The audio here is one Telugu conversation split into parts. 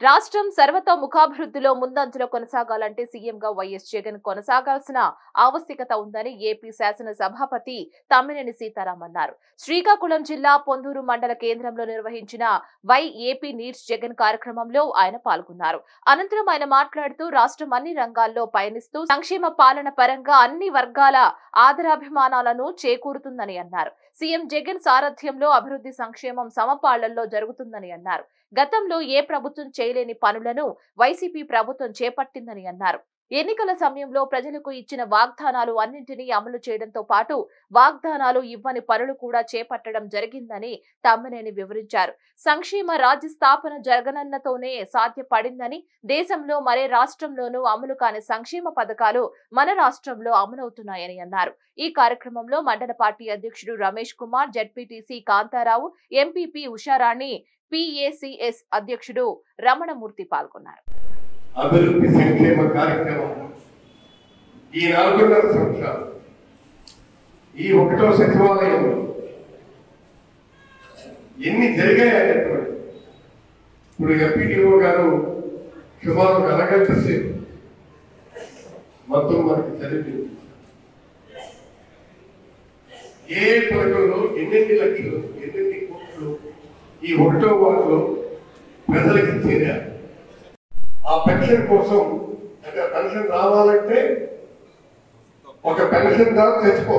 రాష్ట్రం సర్వతోముఖాభివృద్ధిలో ముందంజలో కొనసాగాలంటే సీఎంగా వైఎస్ జగన్ కొనసాగాల్సిన ఆవశ్యకత ఉందని ఏపీ శాసన సభాపతి తమ్మినేని సీతారాం అన్నారు శ్రీకాకుళం జిల్లా పొందూరు మండల కేంద్రంలో నిర్వహించిన వై ఏపీ నీడ్స్ జగన్ కార్యక్రమంలో ఆయన పాల్గొన్నారు అనంతరం ఆయన మాట్లాడుతూ రాష్ట్రం అన్ని రంగాల్లో పయనిస్తూ సంక్షేమ పాలన పరంగా అన్ని వర్గాల ఆదరాభిమానాలను చేకూరుతుందని అన్నారు సీఎం జగన్ సారథ్యంలో అభివృద్ధి సంక్షేమం సమపాళ్లలో జరుగుతుందని అన్నారు గతంలో ఏ ప్రభుత్వం చేయలేని పనులను వైసీపీ ప్రభుత్వం చేపట్టిందని అన్నారు ఎన్నికల సమయంలో ప్రజలకు ఇచ్చిన వాగ్దానాలు అన్నింటినీ అమలు చేయడంతో పాటు వాగ్దానాలు ఇవ్వని పనులు కూడా చేపట్టడం జరిగిందని తమ్మినేని వివరించారు సంక్షేమ రాజ్య స్థాపన జరగనన్నతోనే సాధ్యపడిందని దేశంలో మరే రాష్ట్రంలోనూ అమలు కాని సంక్షేమ పథకాలు మన రాష్ట్రంలో అమలవుతున్నాయని అన్నారు ఈ కార్యక్రమంలో మండల పార్టీ అధ్యక్షుడు Ramesh Kumar ZPTC Kantharao MPP Usharani PACS అధ్యక్షుడు రమణమూర్తి పాల్గొన్నారు అభివృద్ధి సంక్షేమ కార్యక్రమం ఈ నాలుగున్నర సంవత్సరాలు ఈ ఒకటో సచివాలయంలో ఎన్ని జరిగాయనేటువంటి ఇప్పుడు ఎంపీడీఓ గారు సుమారు ఒక అరగంట సేపు మొత్తం మనకి చదివి ఏ పథకంలో ఎన్నెన్ని లక్షలు ఎన్నెన్ని కోట్లు ఈ ఒకటో వార్డులో ప్రజలకి చేరారు ఆ పెన్షన్ కోసం అంటే పెన్షన్ రావాలంటే ఒక పెన్షన్ దాకా తెచ్చుకో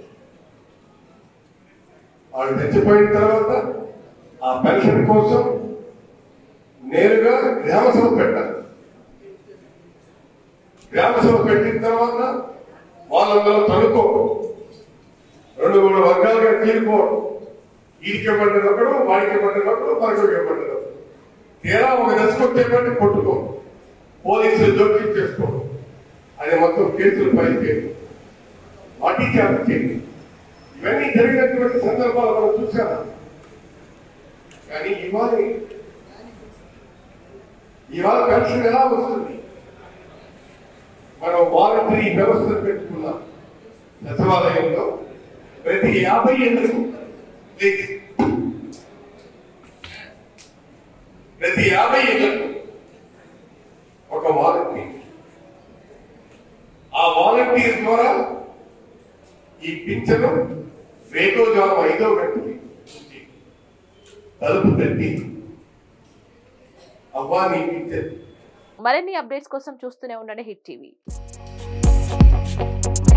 వాళ్ళు తెచ్చిపోయిన తర్వాత ఆ పెన్షన్ కోసం నేరుగా గ్రామ సభ పెట్టాలి గ్రామ సభ పెట్టిన తర్వాత వాళ్ళందరూ తనుకో రెండు మూడు వర్గాలుగా తీరుకోవడం వీడికి ఇవ్వబడిన ఒకడు వాడికి ఇవ్వబడిన ఒకడు మనకు ఇవ్వబడిన ఒకడు తీరా ఒక దశకొచ్చేటువంటి కొట్టుకో పోలీసులు జోక్యం చేసుకో అది మొత్తం కేసులు పైకి వాటి చేప చేయండి ఇవన్నీ జరిగినటువంటి సందర్భాలు మనం చూసాము కానీ ఇవాళ ఇవాళ పెన్షన్ ఎలా వస్తుంది మనం వాలంటరీ వ్యవస్థను పెట్టుకున్నాం సచివాలయంలో ప్రతి యాభై ఏళ్ళకు ప్లీజ్ ప్రతి యాభై ఏళ్లకు ఒక వాలంటీర్ ఆ వాలంటీర్ ద్వారా ఈ పింఛను వేకోజాము ఐదో గంటకి నుంచి తలుపు తట్టి అవ్వా నీ పింఛన్ మరిన్ని అప్డేట్స్ కోసం చూస్తూనే ఉండండి హిట్ టీవీ